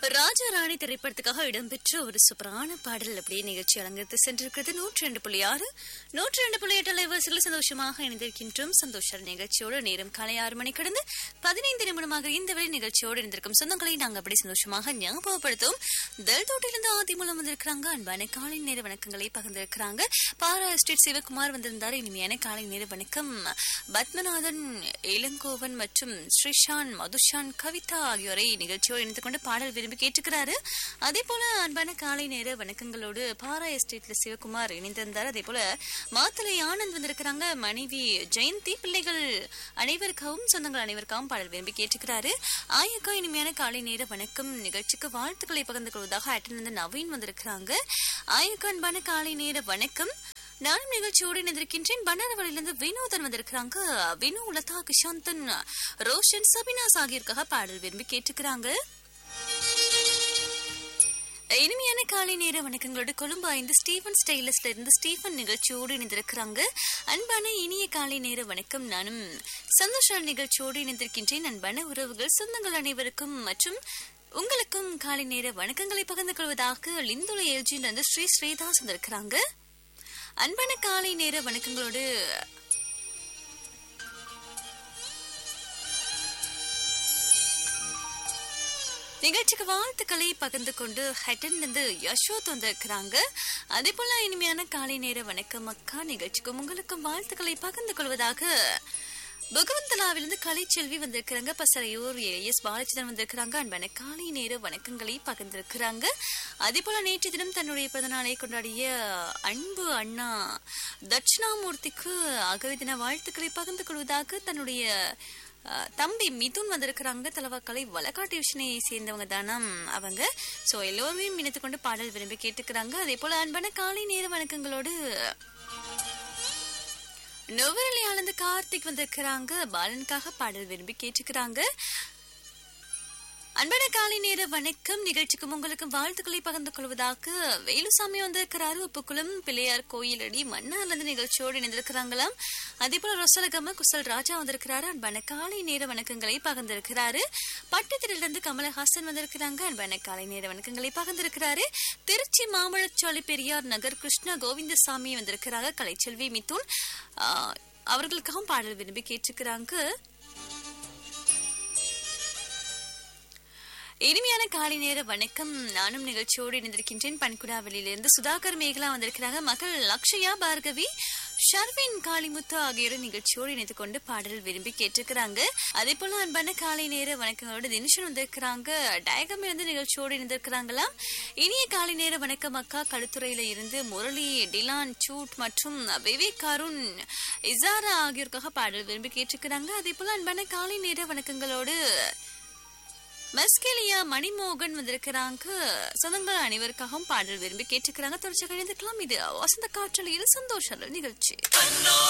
ராஜா ராணி திரைப்படத்துக்காக இடம்பெற்ற ஒரு சூப்பரான பாடல் அப்படியே நிகழ்ச்சி அலங்கரித்து சென்றிருக்கிறது நூற்றி ரெண்டு புள்ளி ஆறு நூற்றி ரெண்டு புள்ளி எட்டு அலைவரிசையில் சந்தோஷமாக இணைந்திருக்கின்றோம் சந்தோஷ நிகழ்ச்சியோடு நேரம் காலை ஆறு மணி கடந்து பதினைந்து நிமிடமாக இந்த வேலை நிகழ்ச்சியோடு இருந்திருக்கும் சொந்தங்களை நாங்கள் அப்படி சந்தோஷமாக ஞாபகப்படுத்தும் தெல்தோட்டிலிருந்து ஆதி மூலம் வந்திருக்கிறாங்க அன்பான காலை நேர வணக்கங்களை பகிர்ந்திருக்கிறாங்க பாரா எஸ்டேட் சிவகுமார் வந்திருந்தார் இனிமையான காலை நேர வணக்கம் பத்மநாதன் இளங்கோவன் மற்றும் ஸ்ரீஷான் மதுஷான் கவிதா ஆகியோரை நிகழ்ச்சியோடு இணைந்து கொண்டு பாடல் விரும்பி கேட்டுக்கிறாரு அதே போல அன்பான காலை நேர வணக்கங்களோடு பாரா எஸ்டேட்ல சிவகுமார் இணைந்திருந்தார் அதே போல மாத்தலை ஆனந்த் வந்திருக்கிறாங்க மனைவி ஜெயந்தி பிள்ளைகள் அனைவருக்காகவும் சொந்தங்கள் அனைவருக்காகவும் பாடல் விரும்பி கேட்டுக்கிறாரு ஆயக்கா இனிமையான காலை நேர வணக்கம் நிகழ்ச்சிக்கு வாழ்த்துக்களை பகிர்ந்து கொள்வதாக அட்டன் நவீன் வந்திருக்கிறாங்க ஆயக்கா அன்பான காலை நேர வணக்கம் நானும் நிகழ்ச்சியோடு இணைந்திருக்கின்றேன் பன்னாரவழியிலிருந்து வினோதன் வந்திருக்கிறாங்க வினு லதா கிஷாந்தன் ரோஷன் சபினாஸ் ஆகியோருக்காக பாடல் விரும்பி கேட்டுக்கிறாங்க இனிமையான காலை நேர வணக்கங்களோடு கொழும்பு ஐந்து ஸ்டீவன் ஸ்டைலஸ்ல இருந்து ஸ்டீஃபன் நிகழ்ச்சியோடு இணைந்திருக்கிறாங்க அன்பான இனிய காலை நேர வணக்கம் நானும் சந்தோஷால் நிகழ்ச்சியோடு இணைந்திருக்கின்றேன் அன்பான உறவுகள் சொந்தங்கள் அனைவருக்கும் மற்றும் உங்களுக்கும் காலை நேர வணக்கங்களை பகிர்ந்து கொள்வதாக லிந்துல எல்ஜின் வந்து ஸ்ரீ ஸ்ரீதாஸ் வந்திருக்கிறாங்க அன்பான காலை நேர வணக்கங்களோடு நிகழ்ச்சிக்கு வாழ்த்துக்களை பகிர்ந்து கொண்டு ஹெட்டன் இருந்து யசோத் வந்திருக்கிறாங்க அதே போல இனிமையான காலை நேர வணக்கம் அக்கா நிகழ்ச்சிக்கும் உங்களுக்கும் வாழ்த்துக்களை பகிர்ந்து கொள்வதாக பகவந்தலாவிலிருந்து கலைச்செல்வி வந்திருக்கிறாங்க பசரையூர் எஸ் பாலச்சந்திரன் வந்திருக்கிறாங்க அன்பான காலை நேர வணக்கங்களை பகிர்ந்திருக்கிறாங்க அதே போல நேற்று தினம் தன்னுடைய பிறந்தநாளை கொண்டாடிய அன்பு அண்ணா தட்சிணாமூர்த்திக்கு அகவை தின வாழ்த்துக்களை பகிர்ந்து கொள்வதாக தன்னுடைய அஹ், தம்பி மிதுன் வந்திருக்கிறாங்க தலவாக்கலை வழக்காட்டு விஷனை சேர்ந்தவங்க தானாம் அவங்க சோ எல்லோருமே இணைத்து கொண்டு பாடல் விரும்பி கேட்டுக்கிறாங்க அதே போல அன்பான காலை நேர வணக்கங்களோடு நுவரெலி ஆனந்த கார்த்திக் வந்திருக்கிறாங்க பாலனுக்காக பாடல் விரும்பி கேட்டுக்கிறாங்க அன்பான காலை நேர வணக்கம் நிகழ்ச்சிக்கும் உங்களுக்கும் வாழ்த்துக்களை பகிர்ந்து கொள்வதாக வேலுசாமி வந்திருக்கிறாரு உப்புக்குளம் பிள்ளையார் கோயிலடி மன்னார்ல நிகழ்ச்சியோடு இணைந்திருக்கிறாங்களாம் அதே போல ரொசலகம குசல் ராஜா வந்திருக்கிறாரு அன்பான காலை நேர வணக்கங்களை பகிர்ந்திருக்கிறாரு பட்டத்திலிருந்து கமலஹாசன் வந்திருக்கிறாங்க அன்பான காலை நேர வணக்கங்களை பகிர்ந்திருக்கிறாரு திருச்சி மாமழச்சாலை பெரியார் நகர் கிருஷ்ணா கோவிந்தசாமி வந்திருக்கிறாங்க கலைச்செல்வி மிதுன் ஆஹ், அவர்களுக்காகவும் பாடல் விரும்பி கேட்டிருக்கிறாங்க இனிமையான காலை நேர வணக்கம் நானும் நிகழ்ச்சியோடு இணைந்திருக்கின்றேன் பன்குடாவளியிலிருந்து சுதாகர் மேகலா வந்திருக்கிறாங்க மகள் லக்ஷயா பார்கவி ஷர்வின் காளிமுத்து ஆகியோரும் நிகழ்ச்சியோடு இணைந்து கொண்டு பாடல் விரும்பி கேட்டிருக்கிறாங்க அதே போல அன்பான காலை நேர வணக்கங்களோடு தினேஷன் வந்திருக்கிறாங்க டயகம் இருந்து நிகழ்ச்சியோடு இணைந்திருக்கிறாங்களாம் இனிய காலை நேர வணக்கம் அக்கா களுத்துறையில இருந்து முரளி டிலான் சூட் மற்றும் விவேக் அருண் இசாரா ஆகியோருக்காக பாடல் விரும்பி கேட்டிருக்கிறாங்க அதே போல அன்பான காலை நேர வணக்கங்களோடு மஸ்கெலியா மணிமோகன் வந்திருக்கிறாங்க சொந்தங்கள் அனைவருக்காகவும் பாடல் விரும்பி கேட்டுக்கிறாங்க தொடர்ச்சி கழிந்துக்கலாம் இது வசந்த காற்றலையில் சந்தோஷ நிகழ்ச்சி